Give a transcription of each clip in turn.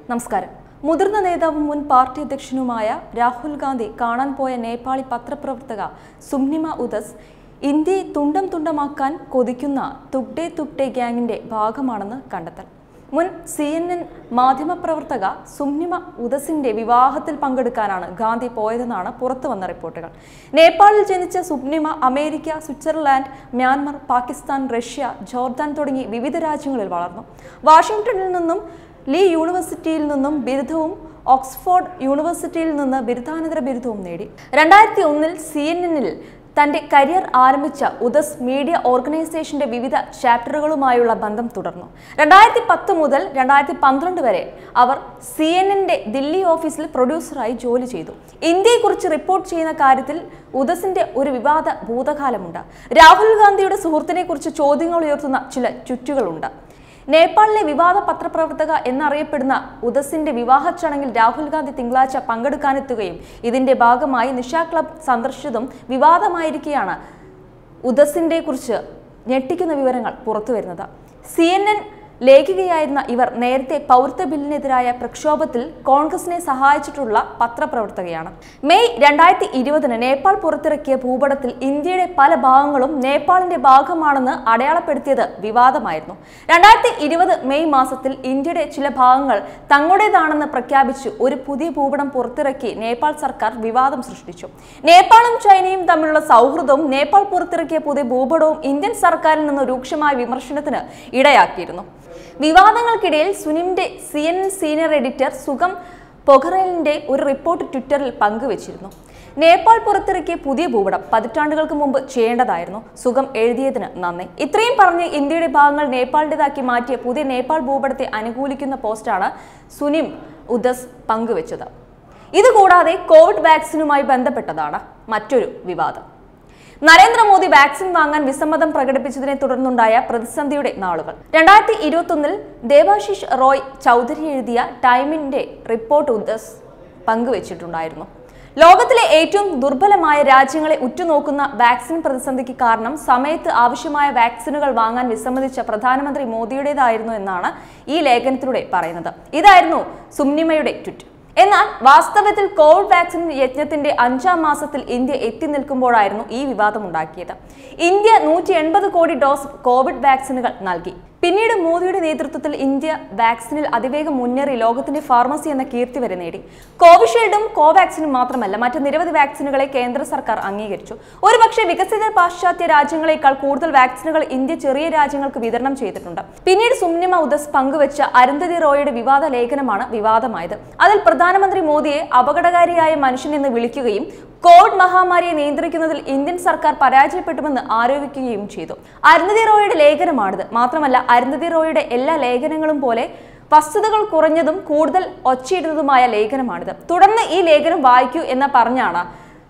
നമസ്കാരം മുതിർന്ന നേതാവും മുൻ പാർട്ടി അധ്യക്ഷനുമായ രാഹുൽ ഗാന്ധി കാണാൻ പോയ നേപ്പാളി പത്രപ്രവർത്തക സുംനിമ ഉദസ് ഇന്ത്യയെ തുണ്ടം തുണ്ടമാക്കാൻ കൊതിക്കുന്ന തുഗ്ഡെ തുഗ്ഡെ ഗ്യാങ്ങിന്റെ ഭാഗമാണെന്ന് കണ്ടെത്തൽ മുൻ സി എൻ എൻ മാധ്യമപ്രവർത്തക സുംനിമ ഉദസിന്റെ വിവാഹത്തിൽ പങ്കെടുക്കാനാണ് ഗാന്ധി പോയതെന്നാണ് പുറത്തു വന്ന റിപ്പോർട്ടുകൾ നേപ്പാളിൽ ജനിച്ച Subnima America Switzerland Myanmar Pakistan Russia Jordan തുടങ്ങി വിവിധ രാജ്യങ്ങളിൽ വളർന്നു വാഷിംഗ്ടണിൽ നിന്നും ലീ യൂണിവേഴ്സിറ്റിയിൽ നിന്നും ബിരുദവും ഓക്സ്ഫോർഡ് യൂണിവേഴ്സിറ്റിയിൽ നിന്ന് ബിരുദാനന്തര ബിരുദവും നേടി രണ്ടായിരത്തി ഒന്നിൽ സി എൻ എന്നിൽ തന്റെ കരിയർ ആരംഭിച്ച ഉദസ് മീഡിയ ഓർഗനൈസേഷന്റെ വിവിധ ചാപ്റ്ററുകളുമായുള്ള ബന്ധം തുടർന്നു രണ്ടായിരത്തി പത്ത് മുതൽ രണ്ടായിരത്തി പന്ത്രണ്ട് വരെ അവർ സി എൻ എന്നിന്റെ ദില്ലി ഓഫീസിൽ പ്രൊഡ്യൂസറായി ജോലി ചെയ്തു ഇന്ത്യയെക്കുറിച്ച് റിപ്പോർട്ട് ചെയ്യുന്ന കാര്യത്തിൽ ഉദസിന്റെ ഒരു വിവാദ ഭൂതകാലമുണ്ട് രാഹുൽ ഗാന്ധിയുടെ സുഹൃത്തിനെ കുറിച്ച് ചോദ്യങ്ങൾ ഉയർത്തുന്ന ചില ചുറ്റുകളുണ്ട് നേപ്പാളിലെ വിവാദ പത്രപ്രവർത്തക എന്നറിയപ്പെടുന്ന ഉദസിന്റെ വിവാഹ ചടങ്ങിൽ രാഹുൽ ഗാന്ധി തിങ്കളാഴ്ച പങ്കെടുക്കാനെത്തുകയും ഇതിന്റെ ഭാഗമായി നിഷ ക്ലബ് സന്ദർശിച്ചതും വിവാദമായിരിക്കെയാണ് ഉദസിന്റെ കുറിച്ച് ഞെട്ടിക്കുന്ന വിവരങ്ങൾ പുറത്തുവരുന്നത് സി എൻ എൻ ലേഖികയായിരുന്ന ഇവർ നേരത്തെ പൗരത്വ ബില്ലിനെതിരായ പ്രക്ഷോഭത്തിൽ കോൺഗ്രസിനെ സഹായിച്ചിട്ടുള്ള പത്രപ്രവർത്തകയാണ് മെയ് രണ്ടായിരത്തി ഇരുപതിന് നേപ്പാൾ പുറത്തിറക്കിയ ഭൂപടത്തിൽ ഇന്ത്യയുടെ പല ഭാഗങ്ങളും നേപ്പാളിന്റെ ഭാഗമാണെന്ന് അടയാളപ്പെടുത്തിയത് വിവാദമായിരുന്നു രണ്ടായിരത്തി ഇരുപത് മെയ് മാസത്തിൽ ഇന്ത്യയുടെ ചില ഭാഗങ്ങൾ തങ്ങളുടേതാണെന്ന് പ്രഖ്യാപിച്ചു ഒരു പുതിയ ഭൂപടം പുറത്തിറക്കി നേപ്പാൾ സർക്കാർ വിവാദം സൃഷ്ടിച്ചു നേപ്പാളും ചൈനയും തമ്മിലുള്ള സൗഹൃദവും നേപ്പാൾ പുറത്തിറക്കിയ പുതിയ ഭൂപടവും ഇന്ത്യൻ സർക്കാരിൽ നിന്ന് രൂക്ഷമായ വിമർശനത്തിന് ഇടയാക്കിയിരുന്നു വിവാദങ്ങൾക്കിടയിൽ സുനിമിന്റെ C N senior editor Sugam പൊഖറേലിന്റെ ഒരു റിപ്പോർട്ട് ട്വിറ്ററിൽ പങ്കുവച്ചിരുന്നു നേപ്പാൾ പുറത്തിറക്കിയ പുതിയ ഭൂപടം പതിറ്റാണ്ടുകൾക്ക് മുമ്പ് ചെയ്യേണ്ടതായിരുന്നു സുഖം എഴുതിയതിന് നന്ദി ഇത്രയും പറഞ്ഞ് ഇന്ത്യയുടെ ഭാഗങ്ങൾ നേപ്പാളിൻ്റെതാക്കി മാറ്റിയ പുതിയ നേപ്പാൾ ഭൂപടത്തെ അനുകൂലിക്കുന്ന പോസ്റ്റാണ് സുനിം ഉദസ് പങ്കുവച്ചത് ഇതുകൂടാതെ കോവിഡ് വാക്സിനുമായി ബന്ധപ്പെട്ടതാണ് മറ്റൊരു വിവാദം നരേന്ദ്രമോദി വാക്സിൻ വാങ്ങാൻ വിസമ്മതം പ്രകടിപ്പിച്ചതിനെ തുടർന്നുണ്ടായ പ്രതിസന്ധിയുടെ നാളുകൾ രണ്ടായിരത്തി ഇരുപത്തൊന്നിൽ ദേവാശിഷ് റോയ് ചൗധരി എഴുതിയ ടൈമിന്റെ റിപ്പോർട്ട് ഉദ്ദസ് പങ്കുവച്ചിട്ടുണ്ടായിരുന്നു ലോകത്തിലെ ഏറ്റവും ദുർബലമായ രാജ്യങ്ങളെ ഉറ്റുനോക്കുന്ന വാക്സിൻ പ്രതിസന്ധിക്ക് കാരണം സമയത്ത് ആവശ്യമായ വാക്സിനുകൾ വാങ്ങാൻ വിസമ്മതിച്ച പ്രധാനമന്ത്രി മോദിയുടേതായിരുന്നു എന്നാണ് ഈ ലേഖനത്തിലൂടെ പറയുന്നത് ഇതായിരുന്നു സുംനിമയുടെ ട്വിറ്റ് എന്നാൽ വാസ്തവത്തിൽ കോവിഡ് വാക്സിൻ യജ്ഞത്തിന്റെ അഞ്ചാം മാസത്തിൽ ഇന്ത്യ എത്തി നിൽക്കുമ്പോഴായിരുന്നു ഈ വിവാദം ഉണ്ടാക്കിയത് ഇന്ത്യ നൂറ്റി എൺപത് കോടി ഡോസ് കോവിഡ് വാക്സിനുകൾ നൽകി പിന്നീട് മോദിയുടെ നേതൃത്വത്തിൽ ഇന്ത്യ വാക്സിനിൽ അതിവേഗം മുന്നേറി ലോകത്തിന്റെ ഫാർമസി എന്ന കീർത്തി വരെ നേടി കോവിഷീൽഡും കോവാക്സിനും മാത്രമല്ല മറ്റ് നിരവധി വാക്സിനുകളെ കേന്ദ്ര സർക്കാർ അംഗീകരിച്ചു ഒരുപക്ഷെ വികസിത പാശ്ചാത്യ രാജ്യങ്ങളെക്കാൾ കൂടുതൽ വാക്സിനുകൾ ഇന്ത്യ ചെറിയ രാജ്യങ്ങൾക്ക് വിതരണം ചെയ്തിട്ടുണ്ട് പിന്നീട് സുംനിമ ഉദസ് പങ്കുവച്ച അരുന്ധതി റോയുടെ വിവാദ ലേഖനമാണ് വിവാദമായത് അതിൽ പ്രധാനമന്ത്രി മോദിയെ അപകടകാരിയായ മനുഷ്യൻ എന്ന് വിളിക്കുകയും കോവിഡ് മഹാമാരിയെ നിയന്ത്രിക്കുന്നതിൽ ഇന്ത്യൻ സർക്കാർ പരാജയപ്പെട്ടുമെന്ന് ആരോപിക്കുകയും ചെയ്തു അരുന്ധതി റോയുടെ ലേഖനമാണിത് മാത്രമല്ല അരുന്ധതി റോയുടെ എല്ലാ ലേഖനങ്ങളും പോലെ വസ്തുതകൾ കുറഞ്ഞതും കൂടുതൽ ഒച്ചയിടുന്നതുമായ ലേഖനമാണിത് തുടർന്ന് ഈ ലേഖനം വായിക്കൂ എന്ന് പറഞ്ഞാണ്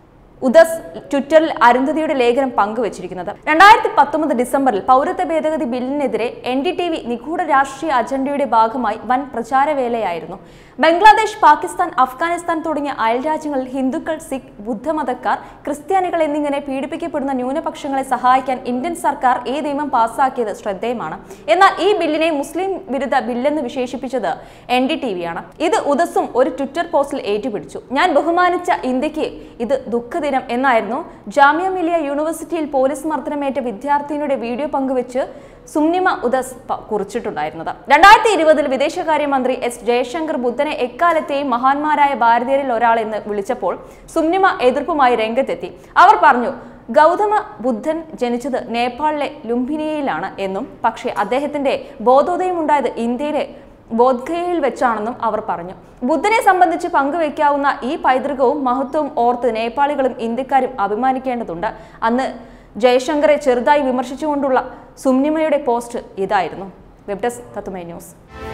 ഉദസ് ട്വിറ്ററിൽ അരുന്ധതിയുടെ ലേഖനം പങ്കുവച്ചിരിക്കുന്നത് രണ്ടായിരത്തി പത്തൊമ്പത് ഡിസംബറിൽ പൗരത്വ ഭേദഗതി ബില്ലിനെതിരെ എൻ ഡി ടി വി നിഗൂഢ രാഷ്ട്രീയ അജണ്ടയുടെ ഭാഗമായി വൻ പ്രചാരവേലയായിരുന്നു ബംഗ്ലാദേശ് പാകിസ്ഥാൻ അഫ്ഗാനിസ്ഥാൻ തുടങ്ങിയ അയൽരാജ്യങ്ങളിൽ ഹിന്ദുക്കൾ സിഖ് ബുദ്ധമതക്കാർ ക്രിസ്ത്യാനികൾ എന്നിങ്ങനെ പീഡിപ്പിക്കപ്പെടുന്ന ന്യൂനപക്ഷങ്ങളെ സഹായിക്കാൻ ഇന്ത്യൻ സർക്കാർ ഈ നിയമം പാസ്സാക്കിയത് ശ്രദ്ധേയമാണ് എന്നാൽ ഈ ബില്ലിനെ മുസ്ലിം വിരുദ്ധ ബില്ലെന്ന് വിശേഷിപ്പിച്ചത് എൻ ഡി ടി വിയാണ് ഇത് ഉദസും ഒരു ട്വിറ്റർ പോസ്റ്റിൽ ഏറ്റുപിടിച്ചു ഞാൻ ബഹുമാനിച്ച ഇന്ത്യക്ക് ഇത് ദുഃഖദിനം എന്നായിരുന്നു ജാമ്യ മിലിയ യൂണിവേഴ്സിറ്റിയിൽ പോലീസ് മർദ്ദനമേറ്റ വിദ്യാർത്ഥിനിയുടെ വീഡിയോ പങ്കുവെച്ച് സുംനിമ ഉദസ് പ- കുറിച്ചിട്ടുണ്ടായിരുന്നത് രണ്ടായിരത്തി ഇരുപതിൽ വിദേശകാര്യമന്ത്രി എസ് ജയശങ്കർ ബുദ്ധനെ എക്കാലത്തെയും മഹാന്മാരായ ഭാരതീയരിൽ ഒരാളെന്ന് വിളിച്ചപ്പോൾ സുംനിമ എതിർപ്പുമായി രംഗത്തെത്തി അവർ പറഞ്ഞു ഗൗതമ ബുദ്ധൻ ജനിച്ചത് നേപ്പാളിലെ ലുംഭിനിയയിലാണ് എന്നും പക്ഷേ അദ്ദേഹത്തിന്റെ ബോധോദയം ഉണ്ടായത് ഇന്ത്യയിലെ ബോധ്ഗയയിൽ വെച്ചാണെന്നും അവർ പറഞ്ഞു ബുദ്ധനെ സംബന്ധിച്ച് പങ്കുവെക്കാവുന്ന ഈ പൈതൃകവും മഹത്വവും ഓർത്ത് നേപ്പാളികളും ഇന്ത്യക്കാരും അഭിമാനിക്കേണ്ടതുണ്ട് അന്ന് ജയശങ്കറെ ചെറുതായി വിമർശിച്ചുകൊണ്ടുള്ള സുംനിമയുടെ പോസ്റ്റ് ഇതായിരുന്നു വെബ് ഡെസ്ക് തത്തുമൈ ന്യൂസ്